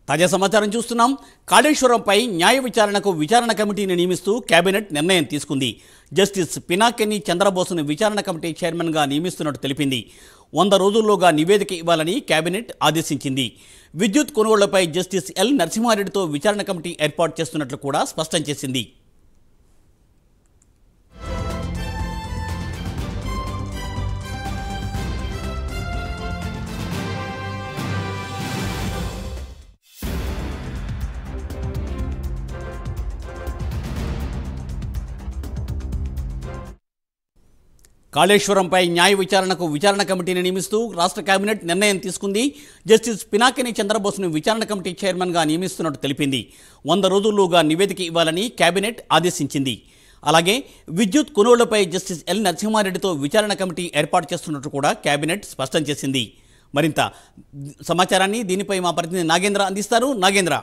తాజా సమాచారం చూస్తున్నాం కాళేశ్వరంపై న్యాయ విచారణకు విచారణ కమిటీని నియమిస్తూ కేబినెట్ నిర్ణయం తీసుకుంది జస్టిస్ పినాకెని చంద్రబోస్ను విచారణ కమిటీ చైర్మన్గా నియమిస్తున్నట్టు తెలిపింది వంద రోజుల్లోగా నివేదిక ఇవ్వాలని కేబినెట్ ఆదేశించింది విద్యుత్ కొనుగోళ్లపై జస్టిస్ ఎల్ నరసింహారెడ్డితో విచారణ కమిటీ ఏర్పాటు చేస్తున్నట్లు కూడా స్పష్టం చేసింది కాళేశ్వరంపై న్యాయ విచారణకు విచారణ కమిటీని నియమిస్తూ రాష్ట్ర కేబినెట్ నిర్ణయం తీసుకుంది జస్టిస్ పినాకిని చంద్రబోస్ను విచారణ కమిటీ చైర్మన్గా నియమిస్తున్నట్టు తెలిపింది వంద రోజుల్లోగా నివేదిక ఇవ్వాలని కేబినెట్ ఆదేశించింది అలాగే విద్యుత్ కొనుగోళ్లపై జస్టిస్ ఎల్ నరసింహారెడ్డితో విచారణ కమిటీ ఏర్పాటు చేస్తున్నట్టు కూడా కేబినెట్ స్పష్టం చేసింది మరింత సమాచారాన్ని దీనిపై మా ప్రతినిధి నాగేంద్ర అందిస్తారు నాగేంద్ర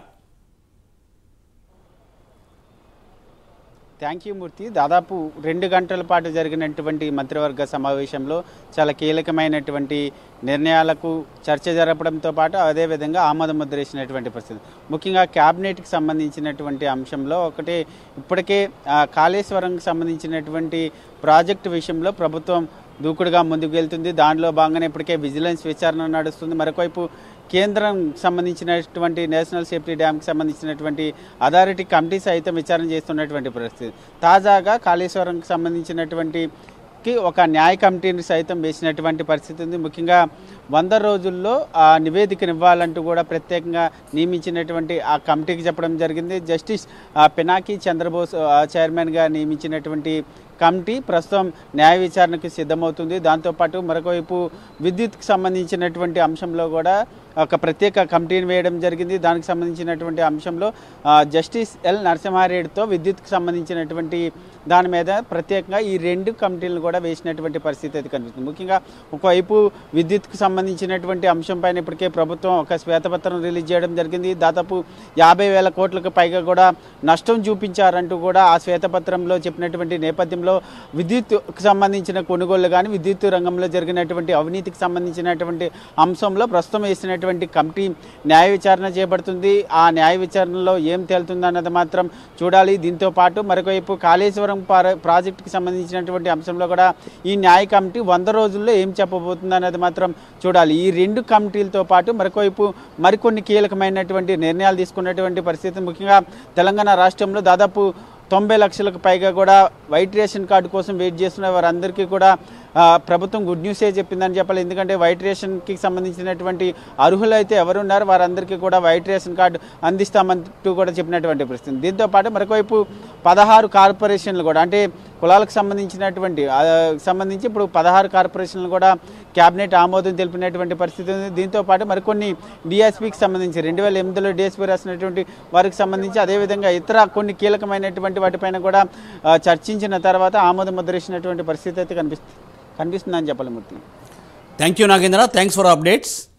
థ్యాంక్ యూ మూర్తి దాదాపు రెండు గంటల పాటు జరిగినటువంటి మంత్రివర్గ సమావేశంలో చాలా కీలకమైనటువంటి నిర్ణయాలకు చర్చ జరపడంతో పాటు అదేవిధంగా ఆమోద ముద్ర వేసినటువంటి పరిస్థితి ముఖ్యంగా క్యాబినెట్కి సంబంధించినటువంటి అంశంలో ఒకటి ఇప్పటికే ఆ, కాళేశ్వరంకి సంబంధించినటువంటి ప్రాజెక్టు విషయంలో ప్రభుత్వం దూకుడుగా ముందుకు వెళ్తుంది దానిలో భాగంగానే ఇప్పటికే విజిలెన్స్ విచారణ నడుస్తుంది మరొకవైపు కేంద్రం సంబంధించినటువంటి నేషనల్ సేఫ్టీ డ్యామ్కి సంబంధించినటువంటి అథారిటీ కమిటీ సైతం విచారణ చేస్తున్నటువంటి పరిస్థితి తాజాగా కాళేశ్వరంకి సంబంధించినటువంటి కి ఒక న్యాయ కమిటీని సైతం వేసినటువంటి పరిస్థితి ఉంది ముఖ్యంగా వంద రోజుల్లో ఆ నివేదికను ఇవ్వాలంటూ కూడా ప్రత్యేకంగా నియమించినటువంటి ఆ కమిటీకి చెప్పడం జరిగింది జస్టిస్ ఆ, పినాకి చంద్రబోస్ ఆ, చైర్మన్గా నియమించినటువంటి కమిటీ ప్రస్తుతం న్యాయ విచారణకు సిద్ధమవుతుంది దాంతోపాటు మరొకవైపు విద్యుత్కి సంబంధించినటువంటి అంశంలో కూడా ఒక ప్రత్యేక కమిటీని వేయడం జరిగింది దానికి సంబంధించినటువంటి అంశంలో ఆ, జస్టిస్ ఎల్ నరసింహారెడ్డితో విద్యుత్కి సంబంధించినటువంటి దాని మీద ప్రత్యేకంగా ఈ రెండు కమిటీలను కూడా వేసినటువంటి పరిస్థితి అయితే కనిపిస్తుంది ముఖ్యంగా ఒకవైపు విద్యుత్కు సంబంధించినటువంటి అంశం పైన ఇప్పటికే ప్రభుత్వం ఒక శ్వేతపత్రం రిలీజ్ చేయడం జరిగింది దాదాపు యాభై వేల కోట్లకు పైగా కూడా నష్టం చూపించారంటూ కూడా ఆ శ్వేతపత్రంలో చెప్పినటువంటి నేపథ్యంలో విద్యుత్కు సంబంధించిన కొనుగోళ్లు కానీ విద్యుత్ రంగంలో జరిగినటువంటి అవినీతికి సంబంధించినటువంటి అంశంలో ప్రస్తుతం వేసినటువంటి కమిటీ న్యాయ విచారణ చేపడుతుంది ఆ న్యాయ విచారణలో ఏం తేలుతుంది అన్నది మాత్రం చూడాలి దీంతో పాటు మరొకవైపు కాళేశ్వరం పార- ప్రాజెక్టుకి సంబంధించినటువంటి అంశంలో కూడా ఈ న్యాయ కమిటీ వంద రోజుల్లో ఏం చెప్పబోతుంది అన్నది మాత్రం చూడాలి ఈ రెండు కమిటీలతో పాటు మరొకవైపు మరికొన్ని కీలకమైనటువంటి నిర్ణయాలు తీసుకున్నటువంటి పరిస్థితి ముఖ్యంగా తెలంగాణ రాష్ట్రంలో దాదాపు తొంభై లక్షలకు పైగా కూడా వైట్ రేషన్ కార్డు కోసం వెయిట్ చేస్తున్న వారందరికీ కూడా ఆ, ప్రభుత్వం గుడ్ న్యూసే చెప్పిందని చెప్పాలి ఎందుకంటే వైట్ రేషన్కి సంబంధించినటువంటి అర్హులైతే ఎవరున్నారు వారందరికీ కూడా వైట్ రేషన్ కార్డు అందిస్తామంటూ కూడా చెప్పినటువంటి పరిస్థితి దీంతో పాటు మరొకవైపు పదహారు కార్పొరేషన్లు కూడా అంటే కులాలకు సంబంధించినటువంటి ఆ, సంబంధించి ఇప్పుడు పదహారు కార్పొరేషన్లు కూడా క్యాబినెట్ ఆమోదం తెలిపినటువంటి పరిస్థితి ఉంది దీంతో పాటు మరికొన్ని డిఎస్పీకి సంబంధించి రెండు వేల ఎనిమిదిలో డిఎస్పీ రాసినటువంటి వారికి సంబంధించి అదేవిధంగా ఇతర కొన్ని కీలకమైనటువంటి వాటిపైన కూడా ఆ, చర్చించిన తర్వాత ఆమోద ముద్ర వేసినటువంటి పరిస్థితి అయితే కనిపిస్తుంది కనిపిస్తుందని చెప్పాలి Murthy thank you Nagendra thanks for updates